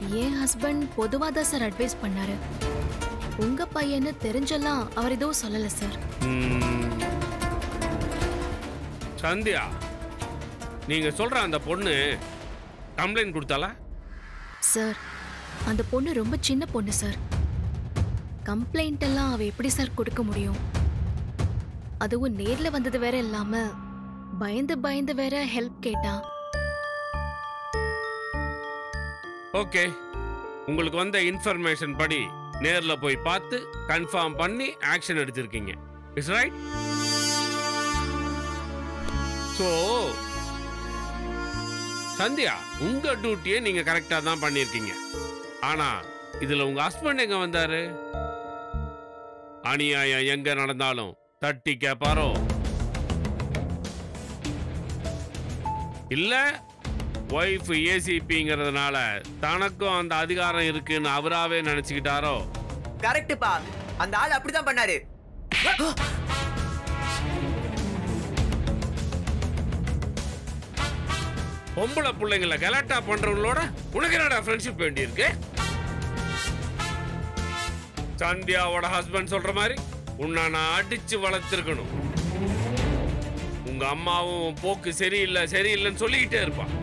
என் husband பொதுவா தான் sir advice பண்ணாரு உங்க பையன்னு தெரிஞ்செல்லாம் அவர் எதுவும் சொல்லல சார் ம். சந்தியா நீங்க சொல்ற அந்த பொண்ணு கம்ப்ளைண்ட் கொடுத்தாளா சார் அந்த பொண்ணு ரொம்ப சின்ன பொண்ணு சார் கம்ப்ளைண்ட் எல்லாம் அவ எப்படி சார் கொடுக்க முடியும் அதுவும் நேர்ல வந்தது வேற இல்லாம பயந்து பயந்து வேற ஹெல்ப் கேட்டா ஓகே உங்களுக்கு வந்த இன்ஃபர்மேஷன் படி நேர்ல போய் பார்த்து கன்ஃபார்ம் பண்ணி ஆக்ஷன் எடுத்திருக்கீங்க இஸ் ரைட் ஸோ சந்தியா உங்க டியூட்டியை நீங்க கரெக்டா தான் பண்ணியிருக்கீங்க ஆனா இதுல உங்க ஹஸ்பண்ட் எங்க வந்தாரு அநியாயம் எங்க நடந்தாலும் தட்டி கேப்பாரோ இல்ல ஒய்ஃப் ஏசிபிங்கிறதுனால தனக்கும் அந்த அதிகாரம் இருக்குன்னு அவராவே நினைச்சுக்கிட்டாரோ கரெக்ட்டுப்பா அந்த ஆள் அப்படிதான் பண்ணாரு பொம்பளை பிள்ளைங்கள கலாட்டா பண்றவங்களோட உனக்கு என்னடா ஃப்ரெண்ட்ஷிப் வேண்டியிருக்கு சந்தியாவோட ஹஸ்பண்ட் சொல்ற மாதிரி உன்னை நான் அடிச்சு வளர்த்திருக்கணும் உங்க அம்மாவும் உன் போக்கு சரியில்லை சரியில்லைன்னு சொல்லிக்கிட்டே இருப்பான்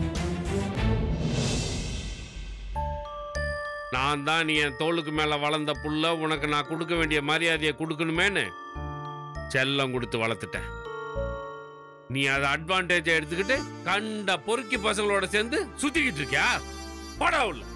நான் தான் நீ என் தோளுக்கு மேல வளர்ந்த புள்ள உனக்கு நான் கொடுக்க வேண்டிய மரியாதையை கொடுக்கணுமேன்னு செல்லம் கொடுத்து வளர்த்துட்டேன் நீ அதை அட்வான்டேஜ் எடுத்துக்கிட்டு கண்ட பொறுக்கி பசங்களோட சேர்ந்து சுத்திக்கிட்டு இருக்கியா படம் உள்ள